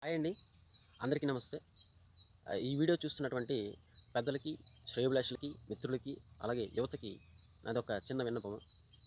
hi అండి అందరికీ నమస్తే ఆ, ఈ వీడియో చూస్తున్నటువంటి పెద్దలకి శ్రేయోభిలాషులకి మిత్రులకి అలాగే యువతకి నాది ఒక చిన్న విన్నపం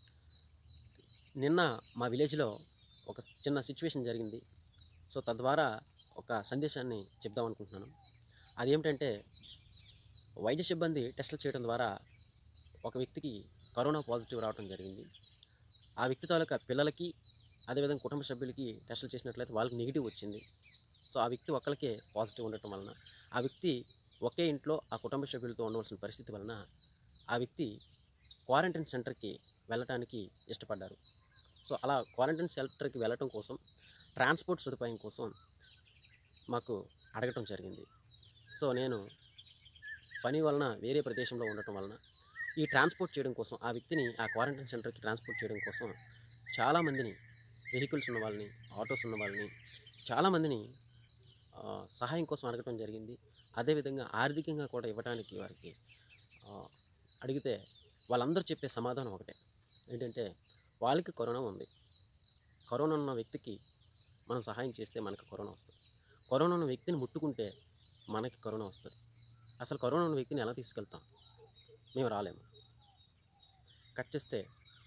నిన్న మా విలేజ్లో ఒక చిన్న సిచ్యువేషన్ జరిగింది సో తద్వారా ఒక సందేశాన్ని చెప్దాం అనుకుంటున్నాను అదేమిటంటే వైద్య సిబ్బంది టెస్టులు చేయడం ద్వారా ఒక వ్యక్తికి కరోనా పాజిటివ్ రావడం జరిగింది ఆ వ్యక్తి తాలూకా పిల్లలకి అదేవిధంగా కుటుంబ సభ్యులకి టెస్టులు చేసినట్లయితే వాళ్ళకి నెగిటివ్ వచ్చింది సో ఆ వ్యక్తి ఒక్కరికే పాజిటివ్ ఉండటం వలన ఆ వ్యక్తి ఒకే ఇంట్లో ఆ కుటుంబ సభ్యులతో ఉండవలసిన పరిస్థితి వలన ఆ వ్యక్తి క్వారంటైన్ సెంటర్కి వెళ్ళటానికి ఇష్టపడ్డారు సో అలా క్వారంటైన్ సెంటర్కి వెళ్ళటం కోసం ట్రాన్స్పోర్ట్ సదుపాయం కోసం మాకు అడగటం జరిగింది సో నేను పని వలన వేరే ప్రదేశంలో ఉండటం వలన ఈ ట్రాన్స్పోర్ట్ చేయడం కోసం ఆ వ్యక్తిని ఆ క్వారంటైన్ సెంటర్కి ట్రాన్స్పోర్ట్ చేయడం కోసం చాలామందిని వెహికల్స్ ఉన్న వాళ్ళని ఆటోస్ ఉన్న వాళ్ళని చాలామందిని ఆ, సహాయం కోసం అడగటం జరిగింది అదేవిధంగా ఆర్థికంగా కూడా ఇవ్వడానికి వారికి ఆ, అడిగితే వాళ్ళందరూ చెప్పే సమాధానం ఒకటే ఏంటంటే వాళ్ళకి కరోనా ఉంది కరోనా ఉన్న వ్యక్తికి మనం సహాయం చేస్తే మనకు కరోనా వస్తుంది కరోనా ఉన్న వ్యక్తిని ముట్టుకుంటే మనకి కరోనా వస్తుంది అసలు కరోనా ఉన్న వ్యక్తిని ఎలా తీసుకెళ్తాం మేము రాలేము కట్ చేస్తే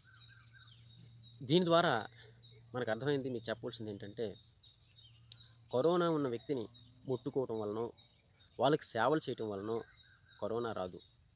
దీని ద్వారా మనకు అర్థమైంది మీకు చెప్పవలసింది ఏంటంటే కరోనా ఉన్న వ్యక్తిని ముట్టుకోవటం వలన వాళ్ళకి సేవలు చేయటం వలన కరోనా రాదు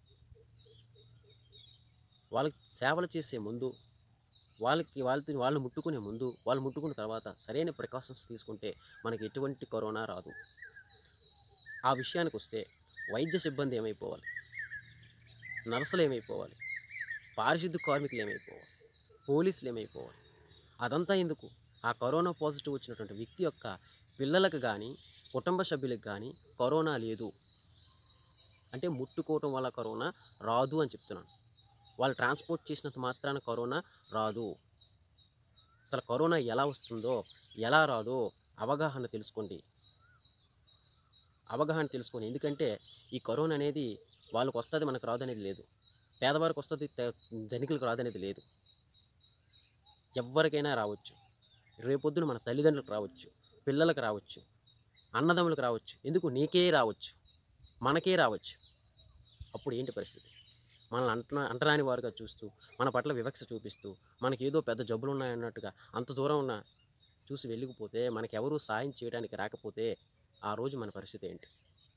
వాళ్ళకి సేవలు చేసే ముందు వాళ్ళకి వాళ్ళతో వాళ్ళు ముట్టుకునే ముందు వాళ్ళు ముట్టుకున్న తర్వాత సరైన ప్రికాషన్స్ తీసుకుంటే మనకి ఎటువంటి కరోనా రాదు ఆ విషయానికి వస్తే వైద్య సిబ్బంది ఏమైపోవాలి నర్సులు ఏమైపోవాలి పారిశుద్ధ కార్మికులు ఏమైపోవాలి పోలీసులు ఏమైపోవాలి అదంతా ఎందుకు ఆ కరోనా పాజిటివ్ వచ్చినటువంటి వ్యక్తి యొక్క పిల్లలకు కానీ కుటుంబ సభ్యులకు కానీ కరోనా లేదు అంటే ముట్టుకోవటం వల్ల కరోనా రాదు అని చెప్తున్నాను వాళ్ళు ట్రాన్స్పోర్ట్ చేసినంత మాత్రాన కరోనా రాదు అసలు కరోనా ఎలా వస్తుందో ఎలా రాదో అవగాహన తెలుసుకోండి అవగాహన తెలుసుకోండి ఎందుకంటే ఈ కరోనా అనేది వాళ్ళకి వస్తుంది మనకు రాదు అనేది లేదు పేదవారికి వస్తుంది త- ధనికులకు రాదనేది లేదు ఎవరికైనా రావచ్చు రేపొద్దున మన తల్లిదండ్రులకు రావచ్చు పిల్లలకు రావచ్చు అన్నదమ్ములకు రావచ్చు ఎందుకు నీకే రావచ్చు మనకే రావచ్చు అప్పుడు ఏంటి పరిస్థితి మనల్ని అంట అంటరాని వారుగా చూస్తూ మన పట్ల వివక్ష చూపిస్తూ మనకి ఏదో పెద్ద జబ్బులు ఉన్నాయన్నట్టుగా అంత దూరం ఉన్న చూసి వెళ్ళిపోతే మనకెవరూ సాయం చేయడానికి రాకపోతే ఆ రోజు మన పరిస్థితి ఏంటి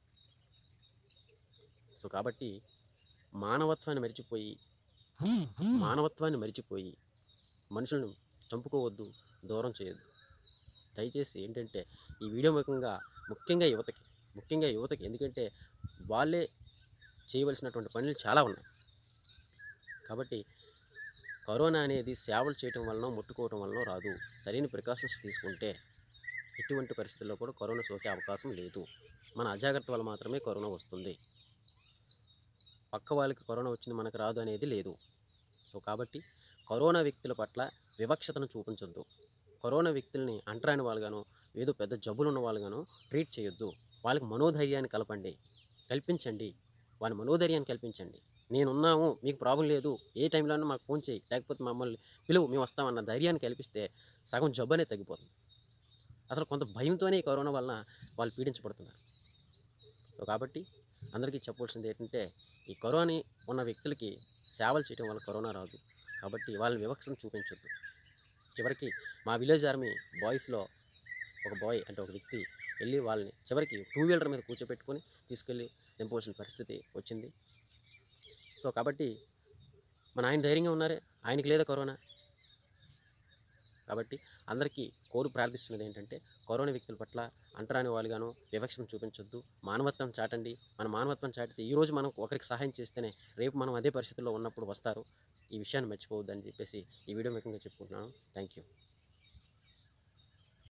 సో కాబట్టి మానవత్వాన్ని మరిచిపోయి మానవత్వాన్ని మరిచిపోయి మనుషులను చంపుకోవద్దు దూరం చేయొద్దు దయచేసి ఏంటంటే ఈ వీడియో ముఖ్యంగా ముఖ్యంగా యువతకి ముఖ్యంగా యువతకి ఎందుకంటే వాళ్ళే చేయవలసినటువంటి పనులు చాలా ఉన్నాయి కాబట్టి కరోనా అనేది సేవలు చేయటం వలన ముట్టుకోవటం వలన రాదు సరైన ప్రికాషన్స్ తీసుకుంటే ఎటువంటి పరిస్థితుల్లో కూడా కరోనా సోకే అవకాశం లేదు మన అజాగ్రత్త వల్ల మాత్రమే కరోనా వస్తుంది పక్క వాళ్ళకి కరోనా వచ్చింది మనకు రాదు అనేది లేదు సో కాబట్టి కరోనా వ్యక్తుల పట్ల వివక్షతను చూపించొద్దు కరోనా వ్యక్తుల్ని అంటరాని వాళ్ళగాను ఏదో పెద్ద జబ్బులు ఉన్న వాళ్ళగాను ట్రీట్ చేయొద్దు వాళ్ళకి మనోధైర్యాన్ని కలపండి కల్పించండి వాళ్ళ మనోధైర్యాన్ని కల్పించండి నేనున్నాము మీకు ప్రాబ్లం లేదు ఏ టైంలోనూ మాకు ఫోన్ చేయి లేకపోతే మమ్మల్ని పిలువు మేము వస్తామన్న ధైర్యాన్ని కల్పిస్తే సగం జబ్బు అనేది తగ్గిపోతుంది అసలు కొంత భయంతోనే ఈ కరోనా వలన వాళ్ళు పీడించబడుతున్నారు సో కాబట్టి అందరికీ చెప్పవలసింది ఏంటంటే ఈ కరోనా ఉన్న వ్యక్తులకి సేవలు చేయడం వల్ల కరోనా రాదు కాబట్టి వాళ్ళని వివక్షను చూపించొద్దు చివరికి మా విలేజ్ ఆర్మీ బాయ్స్లో ఒక బాయ్ అంటే ఒక వ్యక్తి వెళ్ళి వాళ్ళని చివరికి టూ వీలర్ మీద కూర్చోబెట్టుకొని తీసుకెళ్ళి దింపవలసిన పరిస్థితి వచ్చింది సో కాబట్టి మన ఆయన ధైర్యంగా ఉన్నారే ఆయనకి లేదా కరోనా కాబట్టి అందరికీ కోరు ప్రార్థిస్తున్నది ఏంటంటే కరోనా వ్యక్తుల పట్ల అంటరాని వాళ్ళుగాను వివక్షను చూపించొద్దు మానవత్వం చాటండి మన మానవత్వం చాటితే ఈరోజు మనం ఒకరికి సహాయం చేస్తేనే రేపు మనం అదే పరిస్థితుల్లో ఉన్నప్పుడు వస్తారు ఈ విషయాన్ని మర్చిపోవద్దని చెప్పేసి ఈ వీడియో ముఖ్యంగా చెప్పుకుంటున్నాను థ్యాంక్ యూ